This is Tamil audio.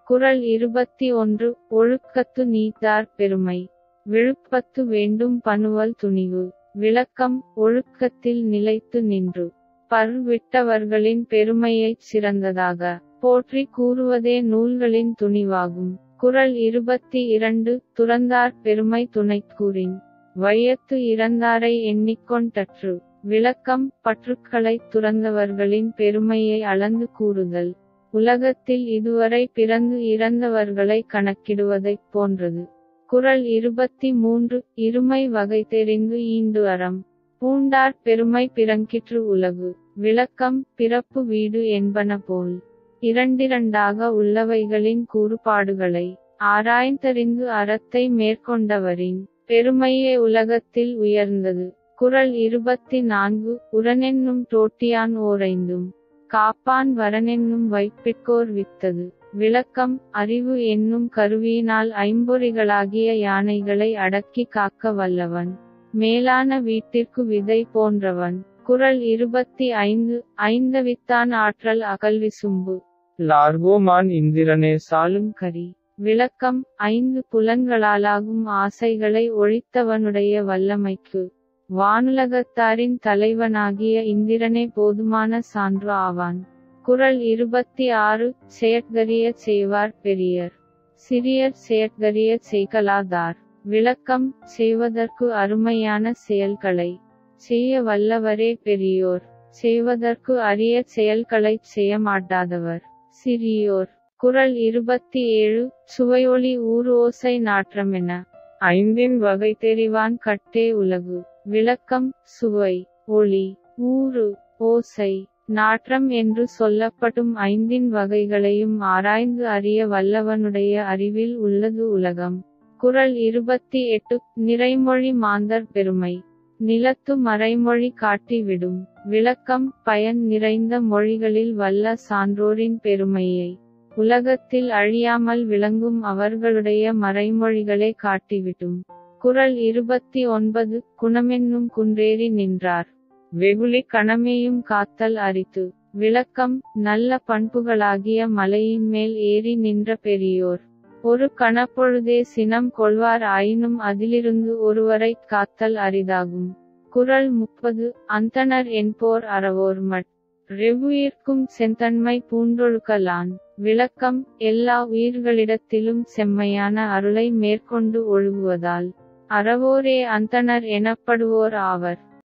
குறள் இருபத்தி ஒன்று ஒழுக்கத்து நீத்தார் பெருமை விழுப்பத்து வேண்டும் பனுவல் துணிவு விளக்கம் ஒழுக்கத்தில் நிலைத்து நின்று பர் விட்டவர்களின் பெருமையைச் சிறந்ததாக போற்றி கூறுவதே நூல்களின் துணிவாகும் குறள் இருபத்தி இரண்டு துறந்தார் பெருமை துணைக்கூறின் வையத்து இறந்தாரை எண்ணிக்கொண்டற்று விளக்கம் பற்றுக்களை துறந்தவர்களின் பெருமையை அளந்து கூறுதல் உலகத்தில் இதுவரை பிறந்து இறந்தவர்களை கணக்கிடுவதைப் போன்றது குறள் இருபத்தி மூன்று இருமை வகை தெரிந்து ஈண்டு அறம் பூண்டார் பெருமை பிறங்கிற்று உலகு விளக்கம் பிறப்பு வீடு என்பன போல் இரண்டிரண்டாக உள்ளவைகளின் கூறுபாடுகளை ஆராய்ந்தறிந்து அறத்தை மேற்கொண்டவரின் பெருமையே உலகத்தில் உயர்ந்தது குறள் இருபத்தி நான்கு உரனென்னும் தோட்டியான் ஓரைந்தும் காப்பான் வரனென்னும் வைப்பிற்கோர் வித்தது விளக்கம் அறிவு என்னும் கருவியினால் ஐம்பொறிகளாகிய யானைகளை அடக்கி காக்க வல்லவன் மேலான வீட்டிற்கு விதை போன்றவன் குறள் இருபத்தி ஐந்து ஐந்தவித்தான் ஆற்றல் அகல்வி சும்பு லார்கோமான் இந்திரனே சாலும் கரி விளக்கம் ஐந்து புலன்களாலாகும் ஆசைகளை ஒழித்தவனுடைய வல்லமைக்கு வானுலகத்தாரின் தலைவனாகிய இந்திரனே போதுமான சான்று ஆவான் குறள் இருபத்தி ஆறு செயற்கரிய செய்வார் பெரியர் சிறியர் செயற்கரிய செய்கலாதார் விளக்கம் செய்வதற்கு அருமையான செயல்களை செய்ய வல்லவரே பெரியோர் செய்வதற்கு அரிய செயல்களைச் செய்ய மாட்டாதவர் சிறியோர் குறள் இருபத்தி ஏழு சுவையொளி ஊர் ஓசை நாற்றமென ஐந்தின் வகை தெரிவான் கட்டே உலகு விளக்கம் சுவை ஒளி ஊறு ஓசை நாற்றம் என்று சொல்லப்படும் ஐந்தின் வகைகளையும் ஆராய்ந்து அறிய வல்லவனுடைய அறிவில் உள்ளது உலகம் குறள் இருபத்தி எட்டு நிறைமொழி மாந்தர் பெருமை நிலத்து மறைமொழி காட்டிவிடும் விளக்கம் பயன் நிறைந்த மொழிகளில் வல்ல சான்றோரின் பெருமையை உலகத்தில் அழியாமல் விளங்கும் அவர்களுடைய மறைமொழிகளை காட்டிவிடும் குறள் இருபத்தி ஒன்பது குணமென்னும் குன்றேறி நின்றார் வெகுளி கணமேயும் காத்தல் அரித்து விளக்கம் நல்ல பண்புகளாகிய மலையின் மேல் ஏறி நின்ற பெரியோர் ஒரு கணப்பொழுதே சினம் கொள்வார் ஆயினும் அதிலிருந்து ஒருவரை காத்தல் அரிதாகும் குறள் முப்பது அந்தணர் என்போர் அறவோர் மட் ரெவ்வுயிர்க்கும் செந்தன்மை பூண்டொழுக்கலான் விளக்கம் எல்லா உயிர்களிடத்திலும் செம்மையான அருளை மேற்கொண்டு ஒழுகுவதால் அறவோரே அந்தணர் எனப்படுவோர் ஆவர்